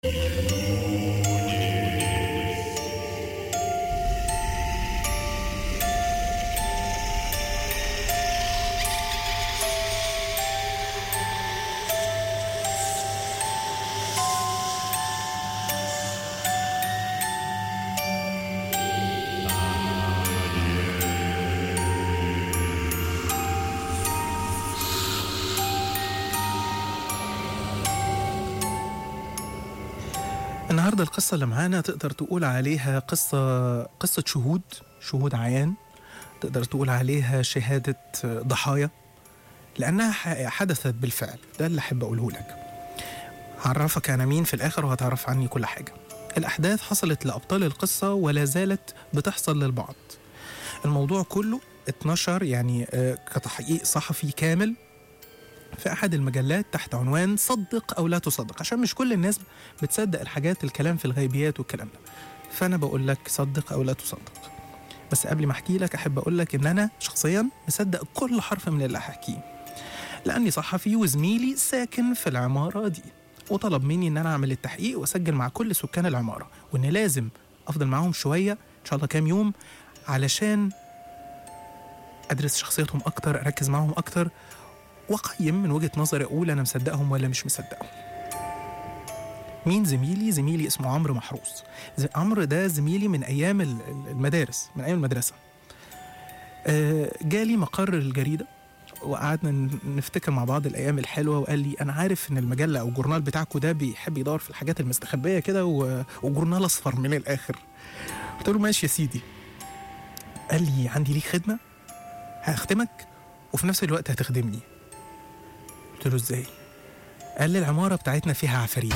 النهارده القصة اللي معانا تقدر تقول عليها قصة قصة شهود شهود عيان تقدر تقول عليها شهادة ضحايا لأنها ح- حدثت بالفعل ده اللي أحب أقوله لك هعرفك أنا مين في الآخر وهتعرف عني كل حاجة الأحداث حصلت لأبطال القصة ولا زالت بتحصل للبعض الموضوع كله اتنشر يعني آه، كتحقيق صحفي كامل في أحد المجلات تحت عنوان صدق أو لا تصدق عشان مش كل الناس بتصدق الحاجات الكلام في الغيبيات والكلام ده فأنا بقول لك صدق أو لا تصدق بس قبل ما أحكي لك أحب أقول لك إن أنا شخصيا مصدق كل حرف من اللي هحكيه لأني صحفي وزميلي ساكن في العمارة دي وطلب مني إن أنا أعمل التحقيق وأسجل مع كل سكان العمارة وإن لازم أفضل معاهم شوية إن شاء الله كام يوم علشان أدرس شخصيتهم أكتر أركز معاهم أكتر واقيم من وجهه نظري اقول انا مصدقهم ولا مش مصدقهم مين زميلي زميلي اسمه عمرو محروس ز- عمرو ده زميلي من ايام ال- ال- المدارس من ايام المدرسه آه، جالي مقر الجريده وقعدنا ن- نفتكر مع بعض الايام الحلوه وقال لي انا عارف ان المجله او الجورنال بتاعكم ده بيحب يدور في الحاجات المستخبيه كده و- وجورنال اصفر من الاخر قلت له ماشي يا سيدي قال لي عندي ليك خدمه هخدمك وفي نفس الوقت هتخدمني قلت له ازاي؟ قال لي العمارة بتاعتنا فيها عفاريت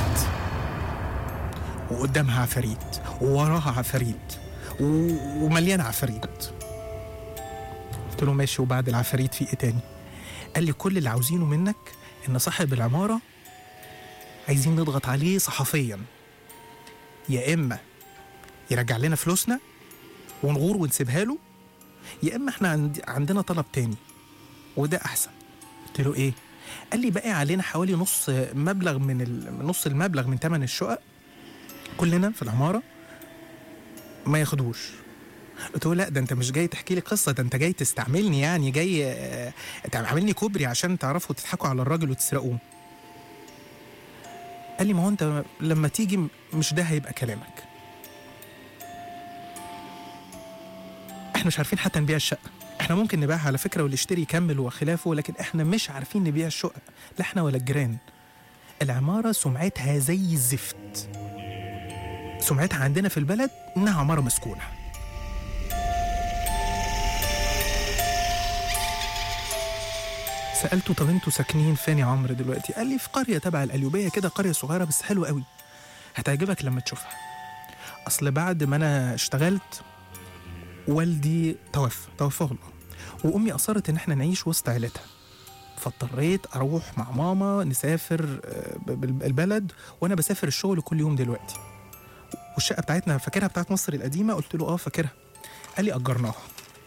وقدامها عفاريت ووراها عفاريت و... ومليان عفاريت قلت له ماشي وبعد العفاريت في ايه تاني؟ قال لي كل اللي عاوزينه منك ان صاحب العمارة عايزين نضغط عليه صحفيا يا اما يرجع لنا فلوسنا ونغور ونسيبها له يا اما احنا عند... عندنا طلب تاني وده احسن قلت له ايه؟ قال لي باقي علينا حوالي نص مبلغ من ال... نص المبلغ من ثمن الشقق كلنا في العماره ما ياخدوش قلت له لا ده انت مش جاي تحكي لي قصه ده انت جاي تستعملني يعني جاي آه، تعملني كوبري عشان تعرفوا تضحكوا على الراجل وتسرقوه قال لي ما هو انت لما تيجي م- مش ده هيبقى كلامك احنا مش عارفين حتى نبيع الشقه احنا ممكن نبيعها على فكره واللي يشتري يكمل وخلافه لكن احنا مش عارفين نبيع الشقق لا احنا ولا الجيران العماره سمعتها زي الزفت سمعتها عندنا في البلد انها عماره مسكونه سالته طب انتوا ساكنين فين يا عمرو دلوقتي قال لي في قريه تبع القليوبيه كده قريه صغيره بس حلوه قوي هتعجبك لما تشوفها اصل بعد ما انا اشتغلت والدي توفى توفاه الله وامي اصرت ان احنا نعيش وسط عيلتها فاضطريت اروح مع ماما نسافر آه، ب- ب- البلد وانا بسافر الشغل كل يوم دلوقتي والشقه بتاعتنا فاكرها بتاعت مصر القديمه قلت له اه فاكرها قال لي اجرناها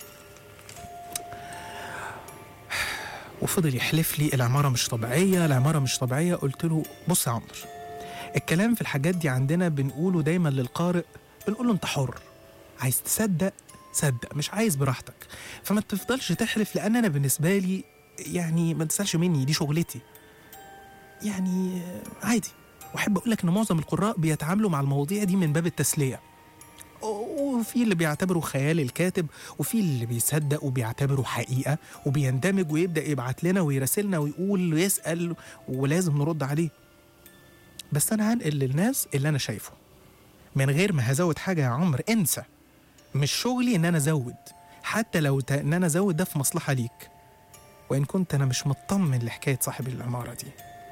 وفضل يحلف لي العماره مش طبيعيه العماره مش طبيعيه قلت له بص يا عمرو الكلام في الحاجات دي عندنا بنقوله دايما للقارئ بنقول له انت حر عايز تصدق صدق مش عايز براحتك فما تفضلش تحلف لان انا بالنسبه لي يعني ما تسالش مني دي شغلتي يعني آه، عادي واحب اقول لك ان معظم القراء بيتعاملوا مع المواضيع دي من باب التسليه وفي اللي بيعتبره خيال الكاتب وفي اللي بيصدق وبيعتبره حقيقه وبيندمج ويبدا يبعت لنا ويراسلنا ويقول ويسال ولازم نرد عليه بس انا هنقل للناس اللي انا شايفه من غير ما هزود حاجه يا عمرو انسى مش شغلي ان انا ازود حتى لو ت... ان انا ازود ده في مصلحه ليك وان كنت انا مش مطمن لحكايه صاحب العماره دي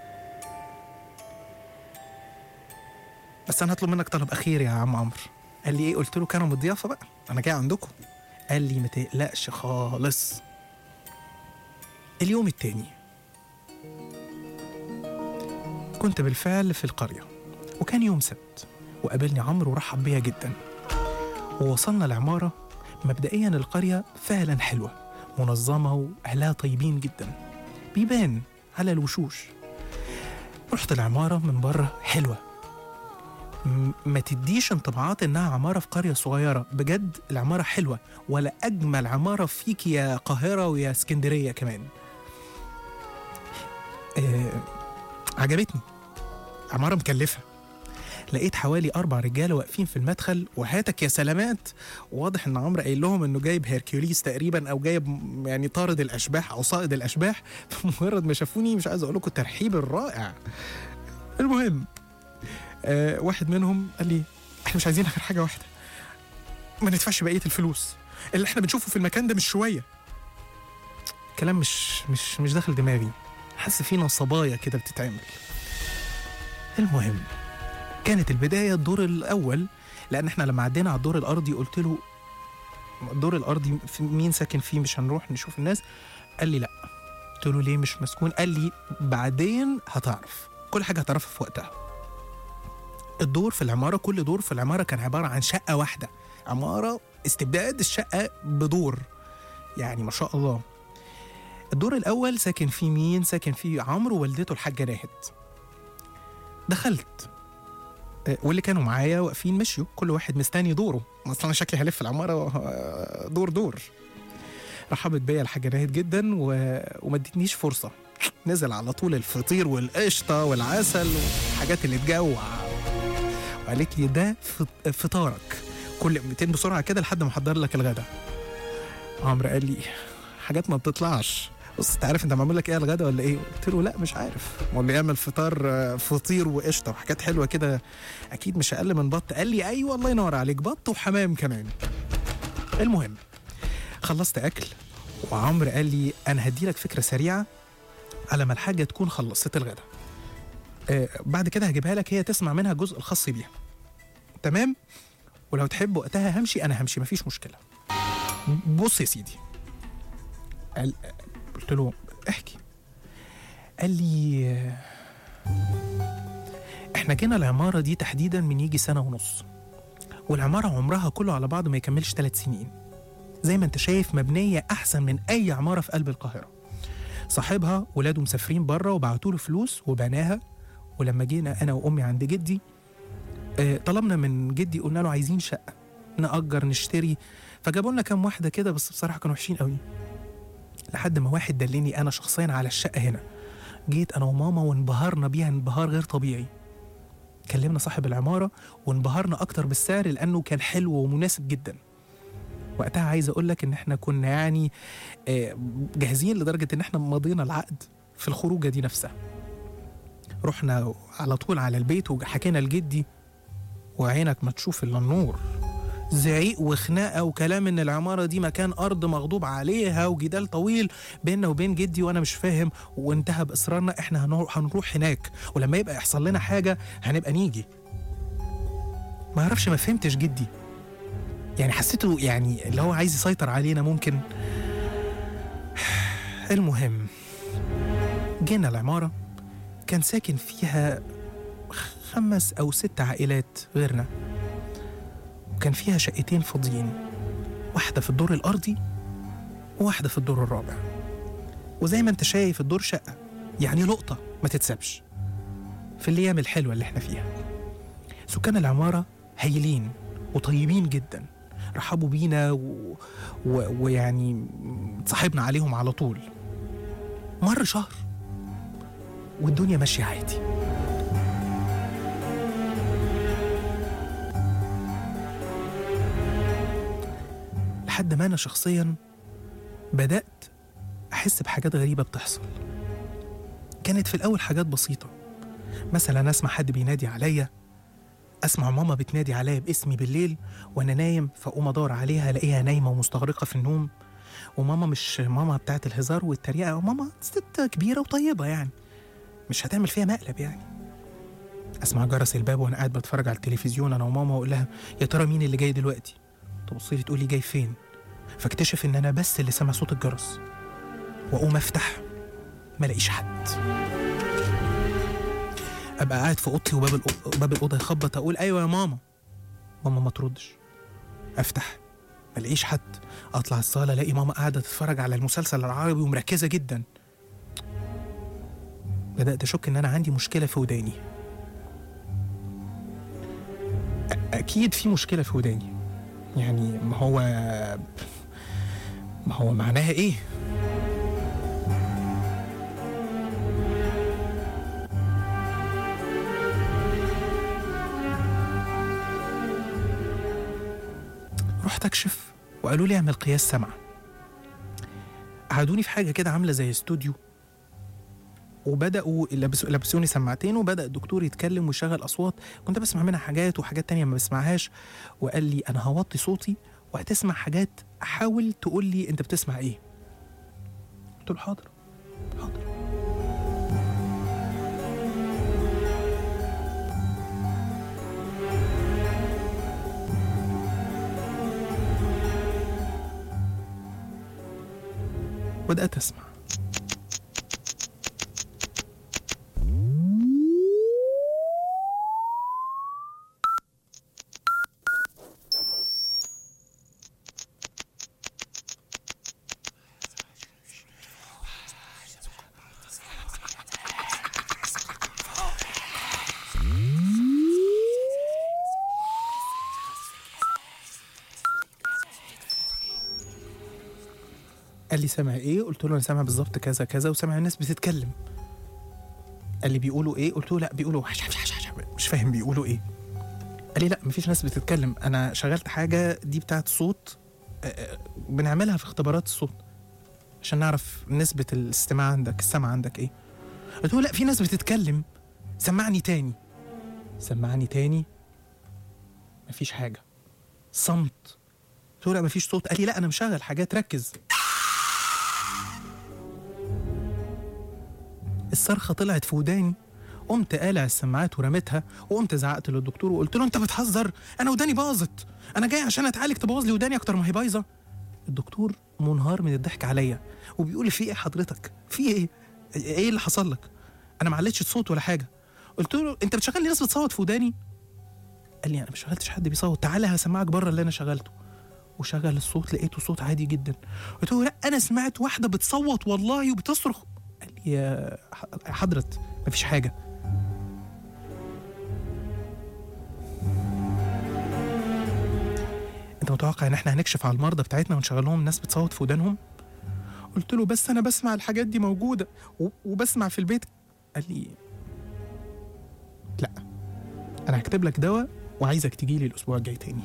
بس انا هطلب منك طلب اخير يا عم عمرو قال لي ايه قلت له كانوا مضيافه بقى انا جاي عندكم قال لي ما تقلقش خالص اليوم التاني كنت بالفعل في القريه وكان يوم سبت وقابلني عمرو ورحب بيا جدا ووصلنا العمارة مبدئيا القرية فعلا حلوة منظمة وأهلها طيبين جدا بيبان على الوشوش رحت العمارة من بره حلوة م- ما تديش انطباعات انها عماره في قريه صغيره بجد العماره حلوه ولا اجمل عماره فيك يا قاهره ويا اسكندريه كمان آه عجبتني عماره مكلفه لقيت حوالي اربع رجاله واقفين في المدخل وهاتك يا سلامات واضح ان عمرو قايل لهم انه جايب هيركوليس تقريبا او جايب م- يعني طارد الاشباح او صائد الاشباح فمجرد ما شافوني مش عايز اقول لكم الترحيب الرائع المهم آه واحد منهم قال لي احنا مش عايزين غير حاجه واحده ما ندفعش بقيه الفلوس اللي احنا بنشوفه في المكان ده مش شويه كلام مش مش مش داخل دماغي حاسس في نصبايا كده بتتعمل المهم كانت البدايه الدور الاول لان احنا لما عدينا على الدور الارضي قلت له الدور الارضي في مين ساكن فيه مش هنروح نشوف الناس قال لي لا قلت له ليه مش مسكون قال لي بعدين هتعرف كل حاجه هتعرفها في وقتها الدور في العماره كل دور في العماره كان عباره عن شقه واحده عماره استبداد الشقه بدور يعني ما شاء الله الدور الاول ساكن فيه مين ساكن فيه عمرو ووالدته الحاجه ناهد دخلت آه، واللي كانوا معايا واقفين مشيوا كل واحد مستني دوره اصلا انا شكلي هلف العماره آه، دور دور رحبت بيا الحاجه ناهد جدا و... وما ادتنيش فرصه نزل على طول الفطير والقشطه والعسل والحاجات اللي تجوع وقالت لي ده فط- فطارك كل 200 بسرعه كده لحد ما احضر لك الغدا عمرو قال لي حاجات ما بتطلعش بص انت عارف انت معمول لك ايه على الغدا ولا ايه؟ قلت له لا مش عارف هو اللي يعمل فطار آه، فطير وقشطه وحاجات حلوه كده اكيد مش اقل من بط قال لي ايوه الله ينور عليك بط وحمام كمان المهم خلصت اكل وعمرو قال لي انا هدي لك فكره سريعه على ما الحاجه تكون خلصت الغدا آه بعد كده هجيبها لك هي تسمع منها الجزء الخاص بيها تمام ولو تحب وقتها همشي انا همشي مفيش مشكله بص يا سيدي قال قلت له احكي قال لي آه، احنا جينا العماره دي تحديدا من يجي سنه ونص والعماره عمرها كله على بعض ما يكملش ثلاث سنين زي ما انت شايف مبنيه احسن من اي عماره في قلب القاهره صاحبها ولاده مسافرين بره وبعتوا له فلوس وبناها ولما جينا انا وامي عند جدي آه، طلبنا من جدي قلنا له عايزين شقه نأجر نشتري فجابوا لنا كام واحده كده بس بصراحه كانوا وحشين قوي لحد ما واحد دلني انا شخصيا على الشقه هنا جيت انا وماما وانبهرنا بيها انبهار غير طبيعي كلمنا صاحب العماره وانبهرنا اكتر بالسعر لانه كان حلو ومناسب جدا وقتها عايز اقول لك ان احنا كنا يعني آه، جاهزين لدرجه ان احنا مضينا العقد في الخروجه دي نفسها رحنا على طول على البيت وحكينا لجدي وعينك ما تشوف الا النور زعيق وخناقه وكلام ان العماره دي مكان ارض مغضوب عليها وجدال طويل بيننا وبين جدي وانا مش فاهم وانتهى باصرارنا احنا هنروح, هنروح هناك ولما يبقى يحصل لنا حاجه هنبقى نيجي ما اعرفش ما فهمتش جدي يعني حسيته يعني اللي هو عايز يسيطر علينا ممكن المهم جينا العماره كان ساكن فيها خمس او ست عائلات غيرنا وكان فيها شقتين فاضيين واحدة في الدور الأرضي وواحدة في الدور الرابع وزي ما انت شايف الدور شقة يعني لقطة ما تتسابش في الأيام الحلوة اللي احنا فيها سكان العمارة هايلين وطيبين جدا رحبوا بينا و... و... ويعني صاحبنا عليهم على طول مر شهر والدنيا ماشية عادي لحد ما أنا شخصيا بدأت أحس بحاجات غريبة بتحصل كانت في الأول حاجات بسيطة مثلا أسمع حد بينادي عليا أسمع ماما بتنادي عليا باسمي بالليل وأنا نايم فأقوم أدور عليها ألاقيها نايمة ومستغرقة في النوم وماما مش ماما بتاعت الهزار والتريقة ماما ست كبيرة وطيبة يعني مش هتعمل فيها مقلب يعني اسمع جرس الباب وانا قاعد بتفرج على التلفزيون انا وماما واقول لها يا ترى مين اللي جاي دلوقتي تبص لي تقول لي جاي فين فاكتشف ان انا بس اللي سامع صوت الجرس واقوم افتح ما الاقيش حد ابقى قاعد في اوضتي وباب الأو- باب الاوضه يخبط اقول ايوه يا ماما ماما ما تردش افتح ما الاقيش حد اطلع الصاله الاقي ماما قاعده تتفرج على المسلسل العربي ومركزه جدا بدات اشك ان انا عندي مشكله في وداني اكيد في مشكله في وداني يعني ما هو ما هو معناها ايه رحت اكشف وقالوا لي اعمل قياس سمع قعدوني في حاجه كده عامله زي استوديو وبداوا لبسوا لبسوني سماعتين وبدا الدكتور يتكلم ويشغل اصوات كنت بسمع منها حاجات وحاجات تانية ما بسمعهاش وقال لي انا هوطي صوتي وهتسمع حاجات حاول تقول لي انت بتسمع ايه قلت له حاضر حاضر بدأت أسمع قال لي سامع ايه قلت له انا سامع بالظبط كذا كذا وسامع الناس بتتكلم قال لي بيقولوا ايه قلت له لا بيقولوا مش فاهم بيقولوا ايه قال لي لا مفيش ناس بتتكلم انا شغلت حاجه دي بتاعت صوت آه، آه، بنعملها في اختبارات الصوت عشان نعرف نسبه الاستماع عندك السمع عندك ايه قلت له لا في ناس بتتكلم سمعني تاني سمعني تاني مفيش حاجه صمت قلت له لا مفيش صوت قال لي لا انا مشغل حاجات ركز الصرخه طلعت في وداني قمت قالع السماعات ورميتها وقمت زعقت للدكتور وقلت له انت بتهزر انا وداني باظت انا جاي عشان اتعالج تبوظ لي وداني اكتر ما هي بايظه الدكتور منهار من الضحك عليا وبيقول لي في ايه حضرتك في ايه ايه اللي حصل لك انا ما علتش الصوت ولا حاجه قلت له انت بتشغل لي ناس بتصوت في وداني قال لي انا ما شغلتش حد بيصوت تعالى هسمعك بره اللي انا شغلته وشغل الصوت لقيته صوت عادي جدا قلت له لا انا سمعت واحده بتصوت والله وبتصرخ قال لي يا حضرة مفيش حاجه انت متوقع ان احنا هنكشف على المرضى بتاعتنا ونشغل لهم ناس بتصوت في ودانهم قلت له بس انا بسمع الحاجات دي موجوده و- وبسمع في البيت قال لي لا انا هكتب لك دواء وعايزك تجي لي الاسبوع الجاي تاني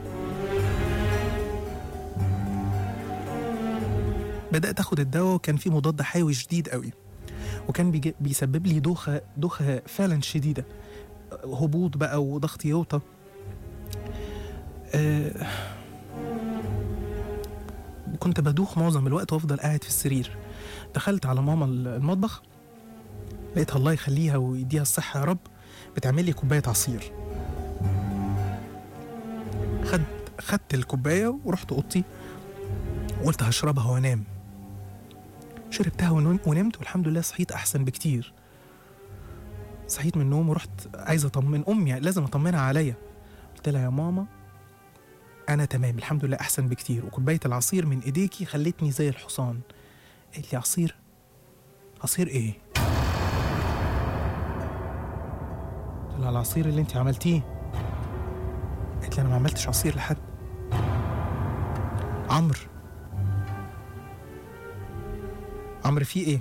بدات اخد الدواء وكان في مضاد حيوي شديد قوي وكان بيجي بيسبب لي دوخه دوخه فعلا شديده هبوط بقى وضغط يوطى آه، كنت بدوخ معظم الوقت وافضل قاعد في السرير دخلت على ماما المطبخ لقيتها الله يخليها ويديها الصحة يا رب بتعمل لي كوباية عصير خد خدت الكوباية ورحت أوضتي وقلت هشربها وانام شربتها ونم- ونمت والحمد لله صحيت أحسن بكتير صحيت من النوم ورحت عايز أطمن أمي لازم أطمنها عليا قلت لها يا ماما أنا تمام الحمد لله أحسن بكتير وكوباية العصير من إيديكي خلتني زي الحصان قالت لي عصير عصير إيه؟ قلت لها العصير اللي أنت عملتيه قالت لي أنا ما عملتش عصير لحد عمرو عمرو في إيه؟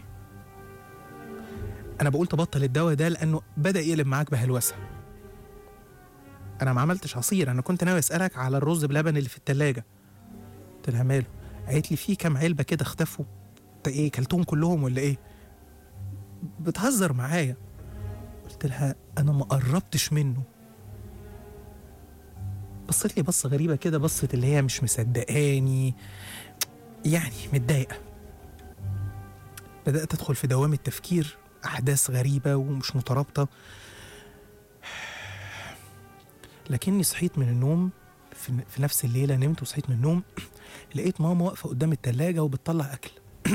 أنا بقول تبطل الدواء ده لأنه بدأ يقلب معاك بهلوسة انا ما عملتش عصير انا كنت ناوي اسالك على الرز بلبن اللي في التلاجة قلت لها ماله قالت لي في كام علبه كده اختفوا انت ايه كلتهم كلهم ولا ايه بتهزر معايا قلت لها انا ما قربتش منه بصت لي بصه غريبه كده بصت اللي هي مش مصدقاني يعني متضايقه بدات ادخل في دوامه تفكير احداث غريبه ومش مترابطه لكني صحيت من النوم في, في نفس الليلة نمت وصحيت من النوم لقيت ماما واقفة قدام التلاجة وبتطلع أكل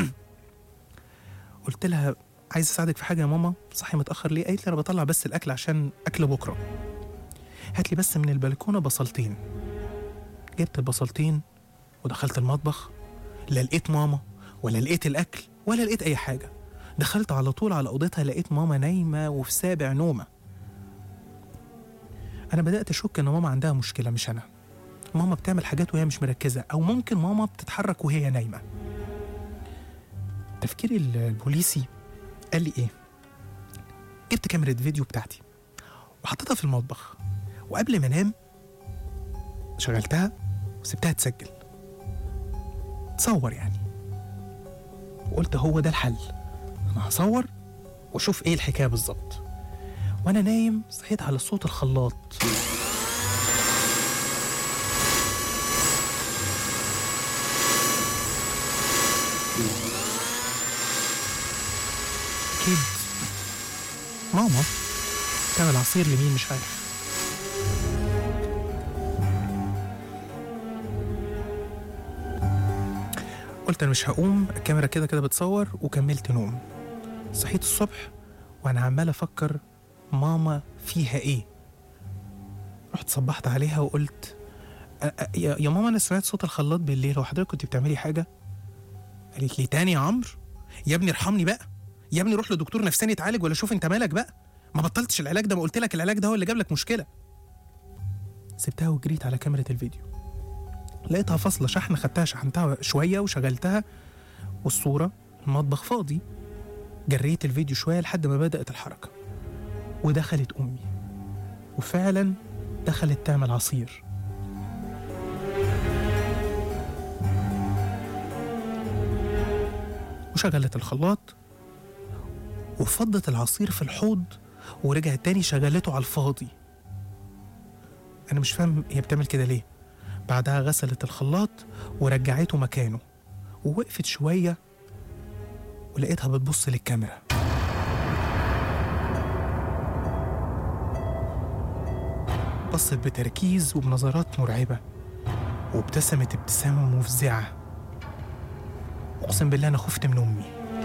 قلت لها عايز أساعدك في حاجة يا ماما صحي متأخر ليه قالت لي أنا بطلع بس الأكل عشان أكل بكرة هات لي بس من البلكونة بصلتين جبت البصلتين ودخلت المطبخ لا لقيت ماما ولا لقيت الأكل ولا لقيت أي حاجة دخلت على طول على أوضتها لقيت ماما نايمة وفي سابع نومة انا بدات اشك ان ماما عندها مشكله مش انا ماما بتعمل حاجات وهي مش مركزه او ممكن ماما بتتحرك وهي نايمه تفكيري ال- البوليسي قال لي ايه جبت كاميرا فيديو بتاعتي وحطيتها في المطبخ وقبل ما انام شغلتها وسبتها تسجل تصور يعني وقلت هو ده الحل انا هصور واشوف ايه الحكايه بالظبط وانا نايم صحيت على صوت الخلاط اكيد ماما تعمل عصير لمين مش عارف قلت انا مش هقوم الكاميرا كده كده بتصور وكملت نوم صحيت الصبح وانا عمال افكر ماما فيها ايه رحت صبحت عليها وقلت أ- أ- يا يا ماما انا سمعت صوت الخلاط بالليل هو حضرتك كنت بتعملي حاجه قالت لي تاني يا عمرو يا ابني ارحمني بقى يا ابني روح لدكتور نفساني يتعالج ولا شوف انت مالك بقى ما بطلتش العلاج ده ما قلت لك العلاج ده هو اللي جاب لك مشكله سبتها وجريت على كاميرا الفيديو لقيتها فاصله شحن خدتها شحنتها شويه وشغلتها والصوره المطبخ فاضي جريت الفيديو شويه لحد ما بدات الحركه ودخلت امي وفعلا دخلت تعمل عصير وشغلت الخلاط وفضت العصير في الحوض ورجعت تاني شغلته على الفاضي انا مش فاهم هي بتعمل كده ليه بعدها غسلت الخلاط ورجعته مكانه ووقفت شوية ولقيتها بتبص للكاميرا بصت بتركيز وبنظرات مرعبة وابتسمت ابتسامة مفزعة أقسم بالله أنا خفت من أمي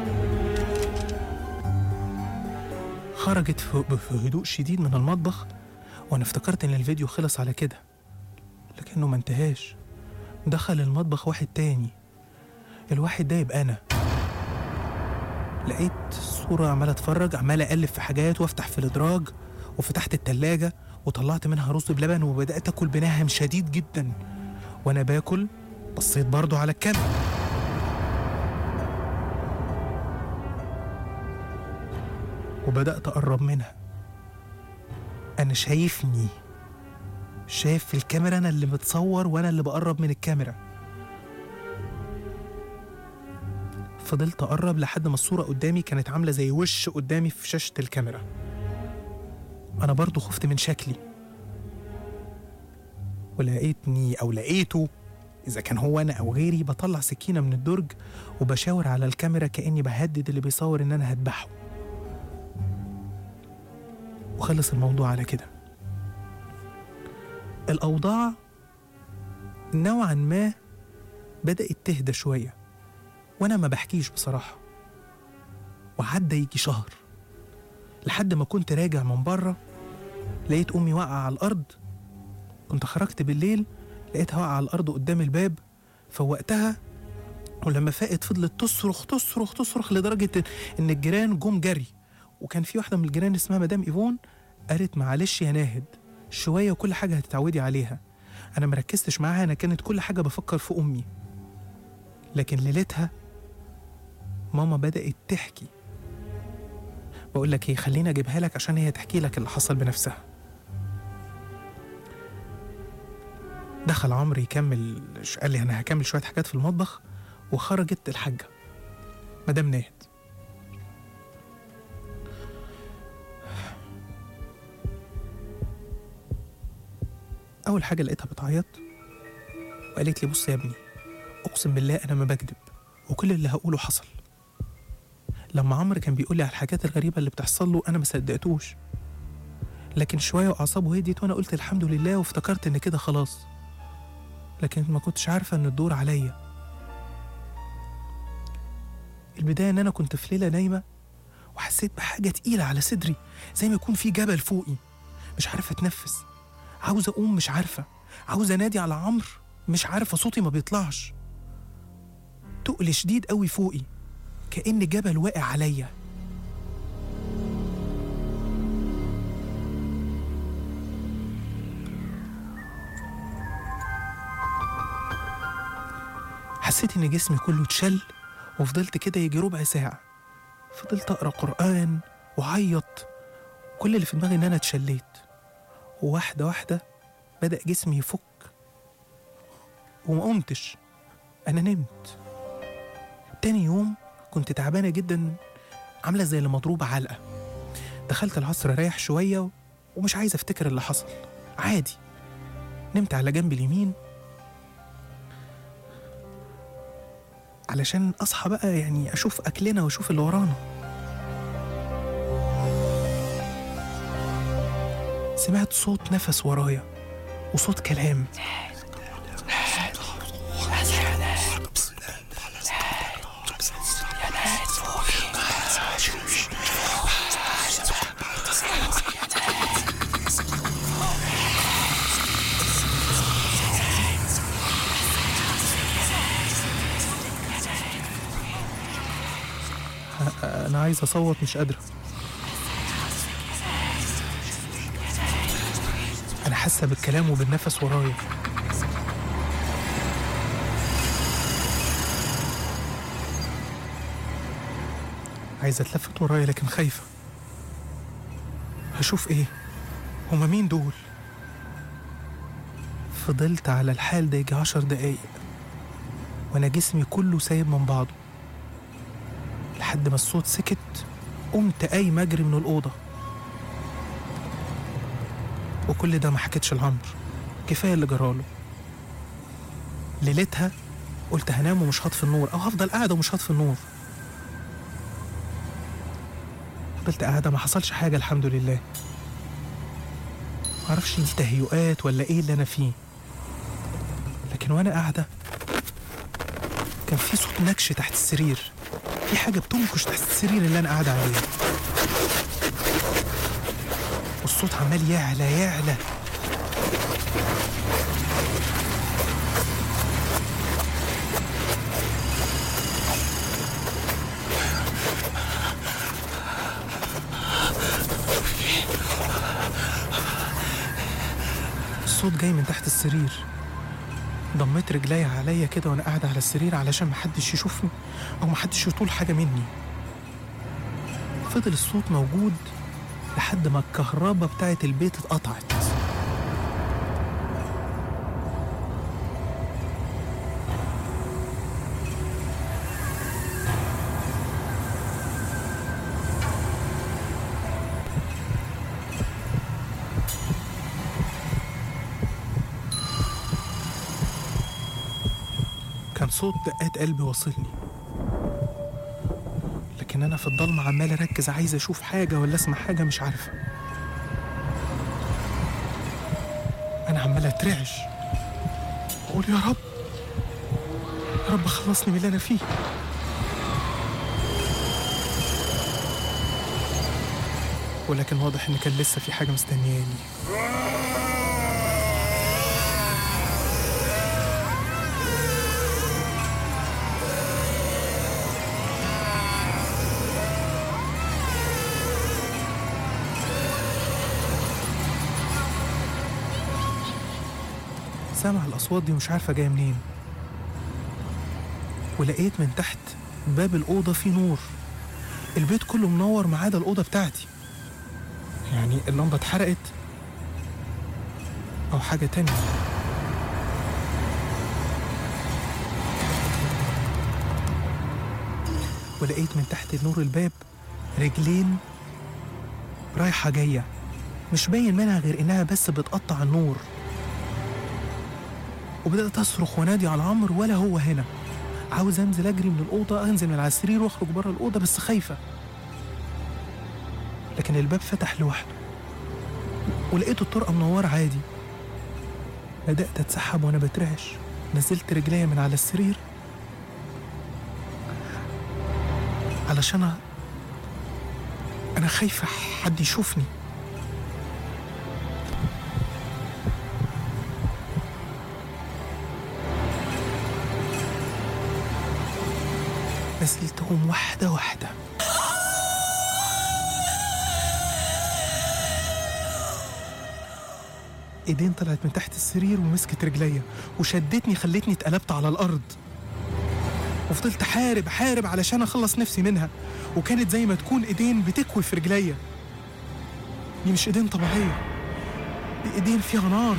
خرجت في في هدوء شديد من المطبخ وأنا افتكرت إن الفيديو خلص على كده لكنه ما انتهاش دخل المطبخ واحد تاني الواحد ده يبقى أنا لقيت الصورة عمالة أتفرج عمال أقلب في حاجات وأفتح في الإدراج وفتحت التلاجة وطلعت منها رز بلبن وبدأت أكل بنهم شديد جدا وأنا باكل بصيت برضو على الكاميرا وبدأت أقرب منها أنا شايفني شايف في الكاميرا أنا اللي متصور وأنا اللي بقرب من الكاميرا فضلت أقرب لحد ما الصورة قدامي كانت عاملة زي وش قدامي في شاشة الكاميرا أنا برضو خفت من شكلي ولقيتني أو لقيته إذا كان هو أنا أو غيري بطلع سكينة من الدرج وبشاور على الكاميرا كأني بهدد اللي بيصور إن أنا هذبحه وخلص الموضوع على كده الأوضاع نوعا ما بدأت تهدى شوية وأنا ما بحكيش بصراحة وعدى يجي شهر لحد ما كنت راجع من بره لقيت أمي واقعة على الأرض كنت خرجت بالليل لقيتها واقعة على الأرض قدام الباب فوقتها ولما فاقت فضلت تصرخ تصرخ تصرخ لدرجة إن الجيران جم جري وكان في واحدة من الجيران اسمها مدام إيفون قالت معلش يا ناهد شوية وكل حاجة هتتعودي عليها أنا مركزتش معاها أنا كانت كل حاجة بفكر في أمي لكن ليلتها ماما بدأت تحكي بقول لك ايه خليني اجيبها لك عشان هي تحكي لك اللي حصل بنفسها دخل عمرو يكمل قال لي انا هكمل شويه حاجات في المطبخ وخرجت الحاجه مدام ناهد اول حاجه لقيتها بتعيط وقالت لي بص يا ابني اقسم بالله انا ما بكذب وكل اللي هقوله حصل لما عمرو كان بيقول لي على الحاجات الغريبه اللي بتحصل له انا ما صدقتوش لكن شويه واعصابه هديت وانا قلت الحمد لله وافتكرت ان كده خلاص لكن ما كنتش عارفه ان الدور عليا البدايه ان انا كنت في ليله نايمه وحسيت بحاجه تقيله على صدري زي ما يكون في جبل فوقي مش عارفه اتنفس عاوزه اقوم مش عارفه عاوزه انادي على عمرو مش عارفه صوتي ما بيطلعش تقل شديد قوي فوقي كأن جبل واقع عليا حسيت ان جسمي كله اتشل وفضلت كده يجي ربع ساعة فضلت أقرأ قرآن وعيط كل اللي في دماغي إن أنا اتشليت وواحدة واحدة بدأ جسمي يفك وما قمتش أنا نمت تاني يوم كنت تعبانة جدا عاملة زي اللي مضروبة علقة دخلت العصر اريح شوية ومش عايز افتكر اللي حصل عادي نمت على جنب اليمين علشان اصحى بقى يعني اشوف اكلنا واشوف اللي ورانا سمعت صوت نفس ورايا وصوت كلام انا عايز اصوت مش قادره انا حاسه بالكلام وبالنفس ورايا عايزه اتلفت ورايا لكن خايفه هشوف ايه هما مين دول فضلت على الحال ده يجي عشر دقايق وانا جسمي كله سايب من بعضه لحد ما الصوت سكت قمت قايم اجري من الاوضه وكل ده ما حكيتش لعمرو كفايه اللي جراله ليلتها قلت هنام ومش هطفي النور او هفضل قاعده ومش هطفي النور فضلت قاعده ما حصلش حاجه الحمد لله معرفش دي تهيؤات ولا ايه اللي انا فيه لكن وانا قاعده كان في صوت نكش تحت السرير في حاجة بتنكش تحت السرير اللي أنا قاعد عليه والصوت عمال يعلى يعلى الصوت جاي من تحت السرير ضميت رجليا عليا كده وانا قاعده على السرير علشان محدش يشوفني او محدش يطول حاجه مني فضل الصوت موجود لحد ما الكهرباء بتاعت البيت اتقطعت كان صوت دقات قلبي واصلني لكن انا في الضلمه عمال اركز عايز اشوف حاجه ولا اسمع حاجه مش عارفه انا عمال اترعش اقول يا رب يا رب خلصني من اللي انا فيه ولكن واضح ان كان لسه في حاجه مستنياني سامع الأصوات دي ومش عارفة جاية منين ولقيت من تحت باب الأوضة فيه نور البيت كله منور ما عدا الأوضة بتاعتي يعني اللمبة اتحرقت أو حاجة تانية ولقيت من تحت نور الباب رجلين رايحة جاية مش باين منها غير إنها بس بتقطع النور وبدأت أصرخ وأنادي على عمرو ولا هو هنا عاوز أنزل أجري من الأوضة أنزل من على السرير وأخرج بره الأوضة بس خايفة لكن الباب فتح لوحده ولقيت الطرقة منورة عادي بدأت أتسحب وأنا بترعش نزلت رجليا من على السرير علشان أ- أنا خايفة حد يشوفني نزلتهم واحدة واحدة ايدين طلعت من تحت السرير ومسكت رجليا وشدتني خلتني اتقلبت على الارض وفضلت احارب احارب علشان اخلص نفسي منها وكانت زي ما تكون ايدين بتكوي في رجليا دي مش ايدين طبيعيه دي ايدين فيها نار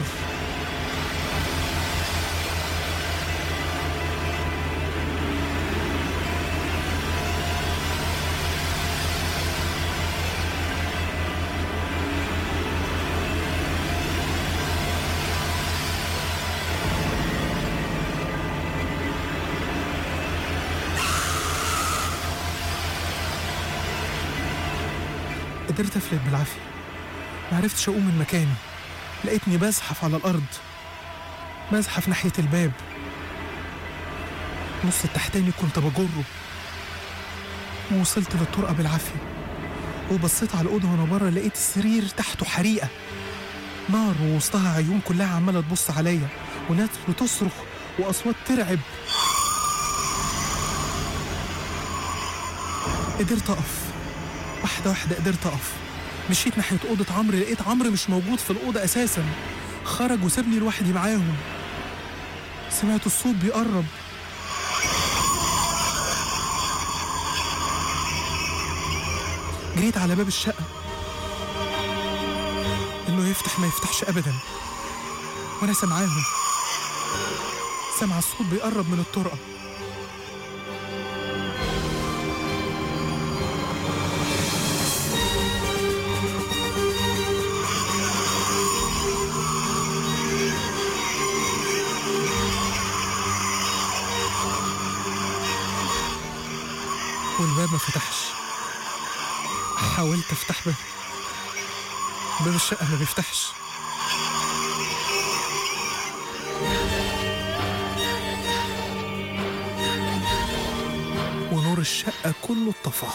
قدرت افلت بالعافيه معرفتش اقوم من مكاني لقيتني بزحف على الارض بزحف ناحيه الباب نص التحتاني كنت بجره ووصلت للطرقه بالعافيه وبصيت على الاوضه وانا بره لقيت السرير تحته حريقه نار ووسطها عيون كلها عماله تبص عليا وناس بتصرخ واصوات ترعب قدرت اقف واحده واحده قدرت اقف مشيت ناحيه اوضه عمرو لقيت عمرو مش موجود في الاوضه اساسا خرج وسابني لوحدي معاهم سمعت الصوت بيقرب جريت على باب الشقه انه يفتح ما يفتحش ابدا وانا سامعاهم سامع الصوت بيقرب من الطرقه والباب ما فتحش حاولت افتح باب باب الشقه ما بيفتحش ونور الشقه كله اتطفى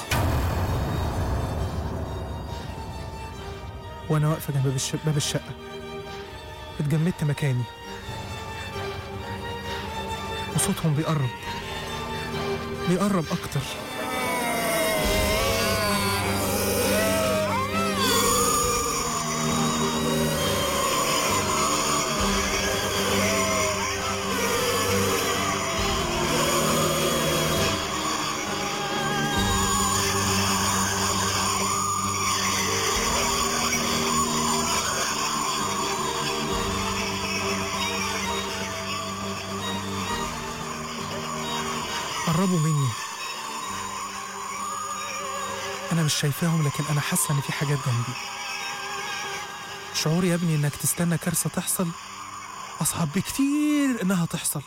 وانا واقفه جنب باب الش- باب الشقه اتجمدت مكاني وصوتهم بيقرب بيقرب اكتر قربوا مني أنا مش شايفاهم لكن أنا حاسة إن في حاجات جنبي شعور يا ابني إنك تستنى كارثة تحصل أصعب بكتير إنها تحصل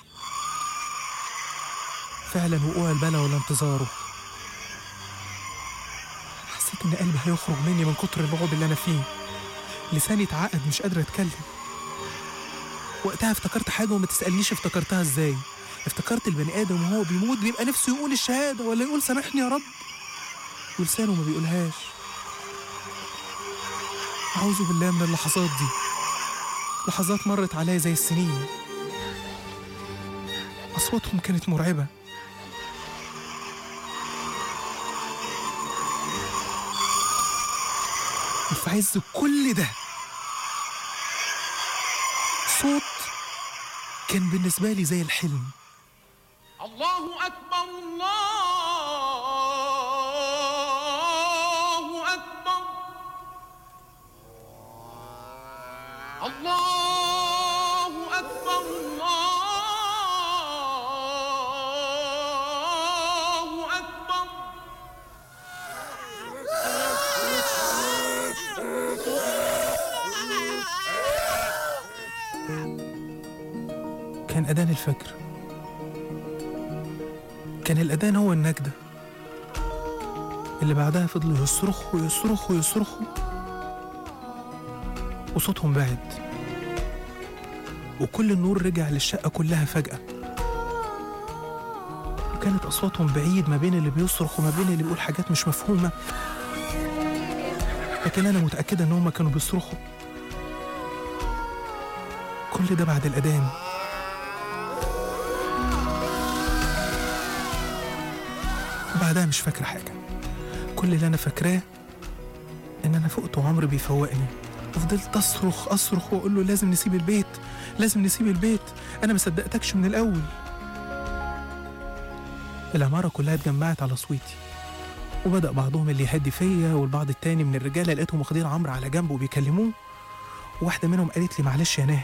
فعلا وقوع البلا ولا انتظاره حسيت إن قلبي هيخرج مني من كتر الرعب اللي أنا فيه لساني اتعقد مش قادر أتكلم وقتها افتكرت حاجة وما تسألنيش افتكرتها ازاي افتكرت البني آدم وهو بيموت بيبقى نفسه يقول الشهادة ولا يقول سامحني يا رب ولسانه ما بيقولهاش أعوذ بالله من اللحظات دي لحظات مرت عليا زي السنين أصواتهم كانت مرعبة وفي عز كل ده صوت كان بالنسبة لي زي الحلم الله أكبر الله أكبر الله أكبر الله أكبر كان أذان الفجر كان الأذان هو النجدة اللي بعدها فضلوا يصرخوا ويصرخوا ويصرخوا وصوتهم بعد وكل النور رجع للشقة كلها فجأة وكانت أصواتهم بعيد ما بين اللي بيصرخ وما بين اللي بيقول حاجات مش مفهومة لكن أنا متأكدة إن هما كانوا بيصرخوا كل ده بعد الأذان وبعدها مش فاكرة حاجة كل اللي أنا فاكراه إن أنا فقت وعمرو بيفوقني وفضلت أصرخ أصرخ وأقول له لازم نسيب البيت لازم نسيب البيت أنا ما صدقتكش من الأول العمارة كلها اتجمعت على صويتي وبدأ بعضهم اللي يهدي فيا والبعض التاني من الرجالة لقيتهم واخدين عمرو على جنب وبيكلموه وواحدة منهم قالت لي معلش يا ناهد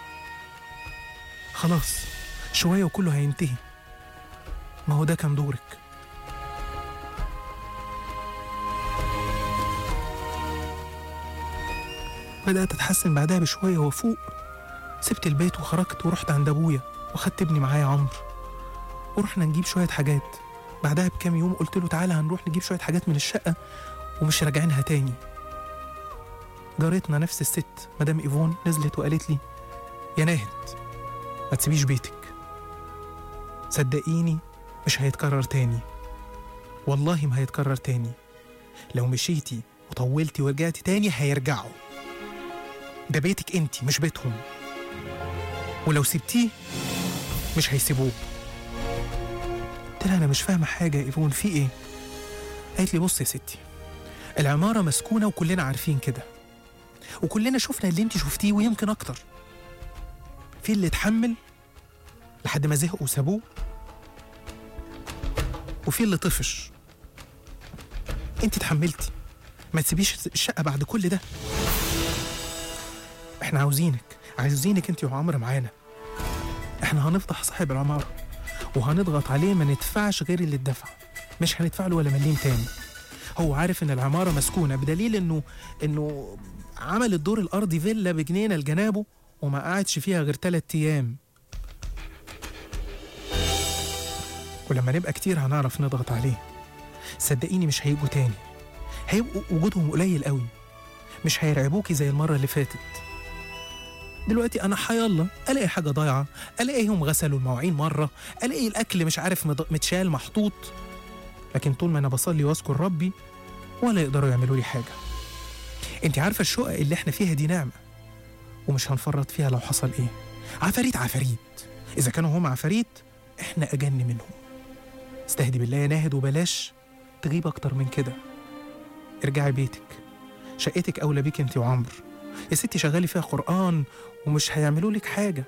خلاص شوية وكله هينتهي ما هو ده كان دورك بدأت أتحسن بعدها بشوية وفوق سبت البيت وخرجت ورحت عند أبويا وخدت ابني معايا عمرو ورحنا نجيب شوية حاجات بعدها بكام يوم قلت له تعالى هنروح نجيب شوية حاجات من الشقة ومش راجعينها تاني جارتنا نفس الست مدام إيفون نزلت وقالت لي يا ناهد ما تسيبيش بيتك صدقيني مش هيتكرر تاني والله ما هيتكرر تاني لو مشيتي وطولتي ورجعتي تاني هيرجعوا ده بيتك انتي مش بيتهم ولو سبتيه مش هيسيبوه قلت لها انا مش فاهمه حاجه يا ايفون في ايه قالت لي بص يا ستي العماره مسكونه وكلنا عارفين كده وكلنا شفنا اللي انت شفتيه ويمكن اكتر في اللي اتحمل لحد ما زهقوا وسابوه وفي اللي طفش انت اتحملتي ما تسيبيش الشقه بعد كل ده احنا عاوزينك عاوزينك انت وعمرو معانا احنا هنفضح صاحب العماره وهنضغط عليه ما ندفعش غير اللي اتدفع مش هندفع له ولا مليم تاني هو عارف ان العماره مسكونه بدليل انه انه عمل الدور الارضي فيلا بجنينه لجنابه وما قعدش فيها غير تلات ايام ولما نبقى كتير هنعرف نضغط عليه صدقيني مش هيجوا تاني هيبقوا وجودهم قليل قوي مش هيرعبوكي زي المرة اللي فاتت دلوقتي انا حيالله الاقي حاجه ضايعه الاقيهم غسلوا المواعين مره الاقي الاكل مش عارف مض- متشال محطوط لكن طول ما انا بصلي واذكر ربي ولا يقدروا يعملوا لي حاجه انت عارفه الشقق اللي احنا فيها دي نعمه ومش هنفرط فيها لو حصل ايه عفاريت عفاريت اذا كانوا هم عفاريت احنا اجن منهم استهدي بالله يا ناهد وبلاش تغيب اكتر من كده ارجعي بيتك شقتك اولى بيك انت وعمرو يا ستي شغالي فيها قرآن ومش هيعملوا لك حاجة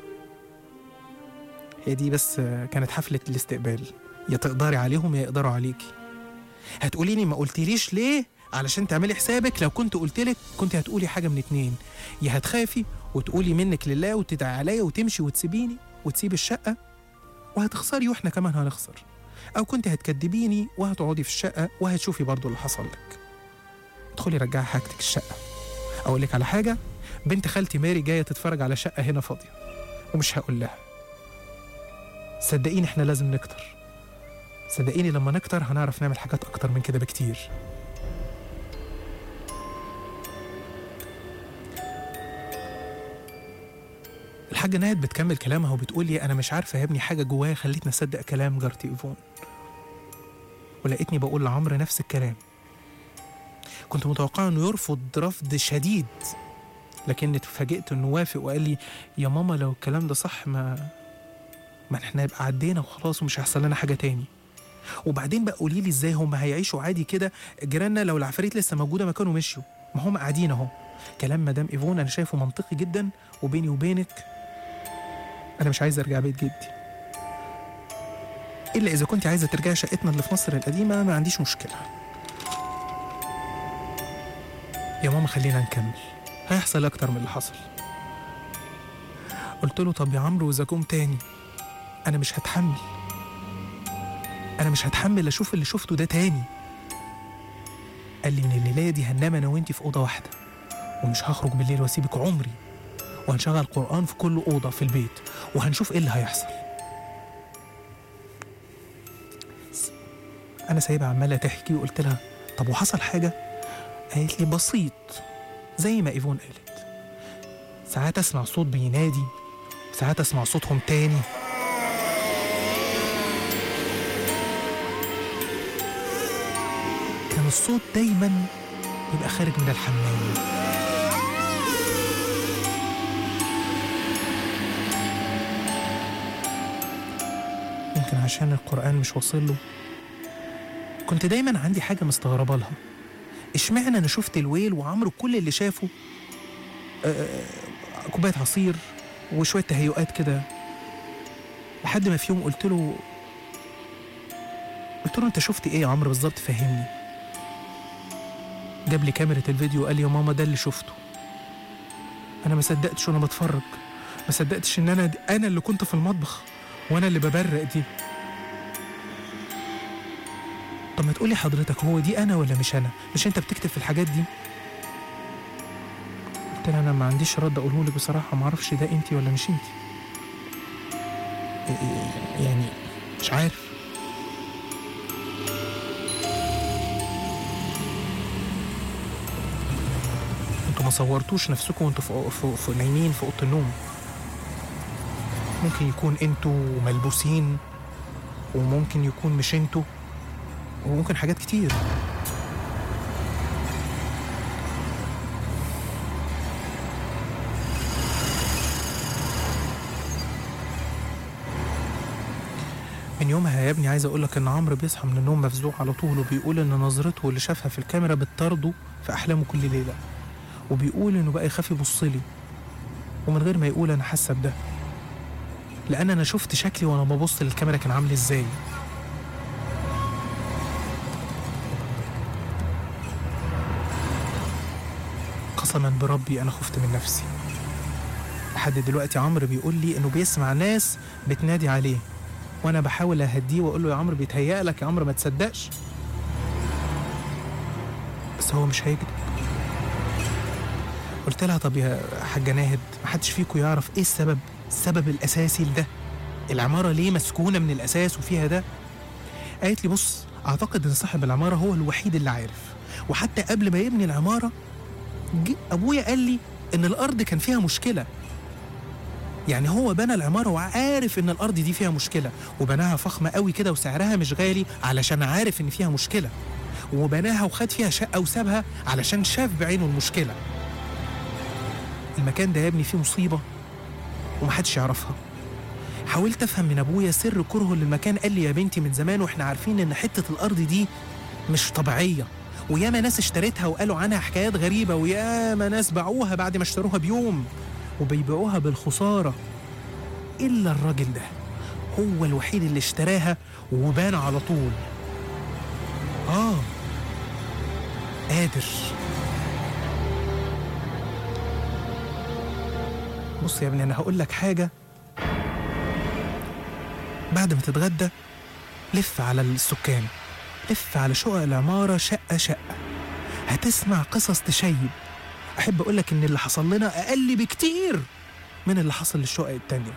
هي دي بس آه، كانت حفلة الاستقبال يا تقدري عليهم يا يقدروا عليكي هتقولي لي ما قلتليش ليه علشان تعملي حسابك لو كنت قلتلك كنت هتقولي حاجة من اتنين يا هتخافي وتقولي منك لله وتدعي عليا وتمشي وتسيبيني وتسيبي الشقة وهتخسري واحنا كمان هنخسر أو كنت هتكدبيني وهتقعدي في الشقة وهتشوفي برضو اللي حصل لك ادخلي رجعي حاجتك الشقة اقول لك على حاجه بنت خالتي ماري جايه تتفرج على شقه هنا فاضيه ومش هقول لها صدقيني احنا لازم نكتر صدقيني لما نكتر هنعرف نعمل حاجات اكتر من كده بكتير الحاجة نهد بتكمل كلامها وبتقول لي أنا مش عارفة يا ابني حاجة جوايا خلتني أصدق كلام جارتي إيفون ولقيتني بقول لعمرو نفس الكلام كنت متوقعه انه يرفض رفض شديد لكن اتفاجئت انه وافق وقال لي يا ماما لو الكلام ده صح ما ما احنا يبقى عدينا وخلاص ومش هيحصل لنا حاجه تاني وبعدين بقى قولي لي ازاي هم هيعيشوا عادي كده جيراننا لو العفاريت لسه موجوده ما كانوا مشيوا ما هم قاعدين اهو كلام مدام ايفون انا شايفه منطقي جدا وبيني وبينك انا مش عايز ارجع بيت جدي الا اذا كنت عايزه ترجعي شقتنا اللي في مصر القديمه ما عنديش مشكله يا ماما خلينا نكمل هيحصل اكتر من اللي حصل قلت له طب يا عمرو واذا جم تاني انا مش هتحمل انا مش هتحمل اشوف اللي شفته ده تاني قال لي من الليله دي هننام انا وانتي في اوضه واحده ومش هخرج بالليل واسيبك عمري وهنشغل قران في كل اوضه في البيت وهنشوف ايه اللي هيحصل انا سايبها عماله تحكي وقلت لها طب وحصل حاجه قالت لي بسيط زي ما ايفون قالت ساعات اسمع صوت بينادي ساعات اسمع صوتهم تاني كان الصوت دايما بيبقى خارج من الحمام يمكن عشان القرآن مش واصل له كنت دايما عندي حاجة مستغربة لها اشمعنى انا شفت الويل وعمرو كل اللي شافه آه، كوبايه عصير وشويه تهيؤات كده لحد ما في يوم قلت له قلت له انت شفت ايه يا عمرو بالظبط فهمني جاب لي كاميرا الفيديو وقال لي يا ماما ده اللي شفته انا ما صدقتش وانا بتفرج ما صدقتش ان انا انا اللي كنت في المطبخ وانا اللي ببرق دي طب ما تقولي حضرتك هو دي انا ولا مش انا مش انت بتكتب في الحاجات دي قلت لها انا ما عنديش رد اقوله لك بصراحه ما اعرفش ده انت ولا مش انت يعني مش عارف انتوا ما صورتوش نفسكم وانتوا في, في, في نايمين في اوضه النوم ممكن يكون انتوا ملبوسين وممكن يكون مش انتوا وممكن حاجات كتير من يومها يا ابني عايز اقول لك ان عمرو بيصحى من النوم مفزوع على طول وبيقول ان نظرته اللي شافها في الكاميرا بتطارده في احلامه كل ليله وبيقول انه بقى يخاف يبص لي ومن غير ما يقول انا حاسه بده لان انا شفت شكلي وانا ببص للكاميرا كان عامل ازاي قسما بربي انا خفت من نفسي لحد دلوقتي عمرو بيقول لي انه بيسمع ناس بتنادي عليه وانا بحاول اهديه واقول له يا عمرو بيتهيأ لك يا عمرو ما تصدقش بس هو مش هيكذب قلت لها طب يا حاجه ناهد محدش فيكم يعرف ايه السبب السبب الاساسي لده العماره ليه مسكونه من الاساس وفيها ده قالت لي بص اعتقد ان صاحب العماره هو الوحيد اللي عارف وحتى قبل ما يبني العماره جه ابويا قال لي ان الارض كان فيها مشكله يعني هو بنى العماره وعارف ان الارض دي فيها مشكله وبناها فخمه قوي كده وسعرها مش غالي علشان عارف ان فيها مشكله وبناها وخد فيها شقه وسابها علشان شاف بعينه المشكله المكان ده يا ابني فيه مصيبه ومحدش يعرفها حاولت افهم من ابويا سر كرهه للمكان قال لي يا بنتي من زمان واحنا عارفين ان حته الارض دي مش طبيعيه وياما ناس اشتريتها وقالوا عنها حكايات غريبه وياما ناس باعوها بعد ما اشتروها بيوم وبيبيعوها بالخساره الا الراجل ده هو الوحيد اللي اشتراها وبان على طول اه قادر بص يا ابني انا هقول لك حاجه بعد ما تتغدى لف على السكان لف على شقق العمارة شقة شقة هتسمع قصص تشيب أحب أقول لك إن اللي حصل لنا أقل بكتير من اللي حصل للشقق التانية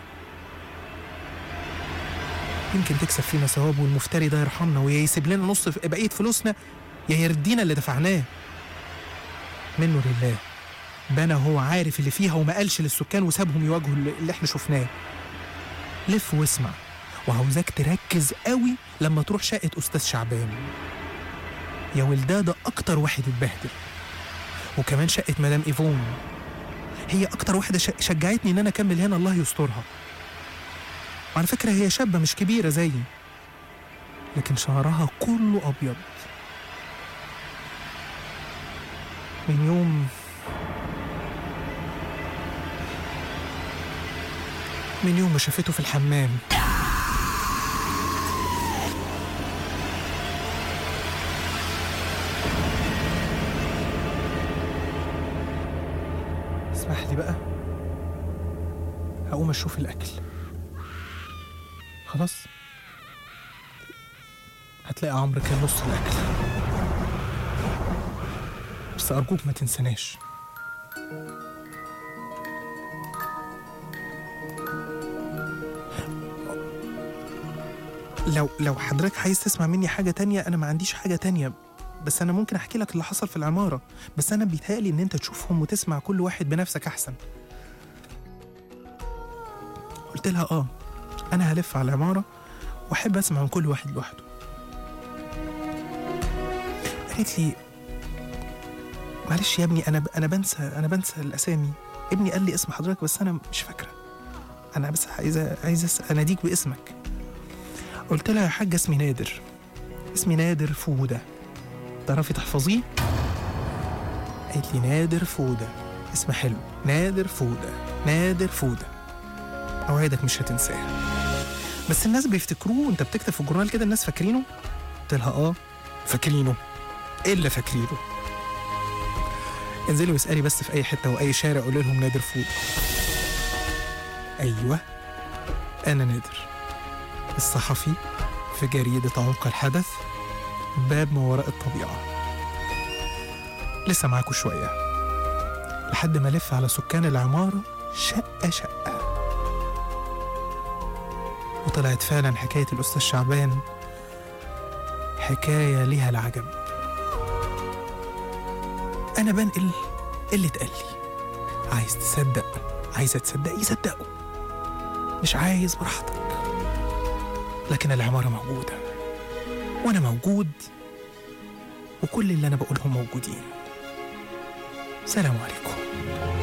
يمكن تكسب فينا ثواب والمفتري ده يرحمنا ويا يسيب لنا نص بقية فلوسنا يا يردينا اللي دفعناه منه لله بنى هو عارف اللي فيها وما قالش للسكان وسابهم يواجهوا اللي احنا شفناه لف واسمع وعاوزاك تركز قوي لما تروح شقة أستاذ شعبان يا ولداه ده أكتر واحد اتبهدل وكمان شقة مدام إيفون هي أكتر واحدة شجعتني إن أنا أكمل هنا الله يسترها وعلى فكرة هي شابة مش كبيرة زيي لكن شعرها كله أبيض من يوم من يوم ما شافته في الحمام اسمح لي بقى هقوم اشوف الاكل خلاص هتلاقي عمرو كان نص الاكل بس ارجوك ما تنساناش لو لو حضرتك عايز تسمع مني حاجة تانية أنا ما عنديش حاجة تانية بس أنا ممكن أحكي لك اللي حصل في العمارة بس أنا بيتهيألي إن أنت تشوفهم وتسمع كل واحد بنفسك أحسن قلت لها آه أنا هلف على العمارة وأحب أسمع من كل واحد لوحده قالت لي معلش يا ابني أنا أنا بنسى أنا بنسى الأسامي ابني قال لي اسم حضرتك بس أنا مش فاكرة أنا بس عايزة عايزة أناديك باسمك قلت لها يا حاجة اسمي نادر اسمي نادر فودة تعرفي تحفظيه؟ قالت لي نادر فودة اسم حلو نادر فودة نادر فودة أوعدك مش هتنساه بس الناس بيفتكروه وانت بتكتب في الجورنال كده الناس فاكرينه قلت لها اه فاكرينه الا فاكرينه انزلي واسالي بس في اي حته واي شارع قولي لهم نادر فود ايوه انا نادر الصحفي في جريده عمق الحدث باب ما وراء الطبيعه لسه معاكم شويه لحد ما الف على سكان العماره شقه شقه وطلعت فعلا حكايه الاستاذ شعبان حكايه ليها العجب انا بنقل اللي اتقال لي عايز تصدق عايزه تصدقي صدقوا مش عايز براحتك لكن العماره موجوده وانا موجود وكل اللي انا بقولهم موجودين سلام عليكم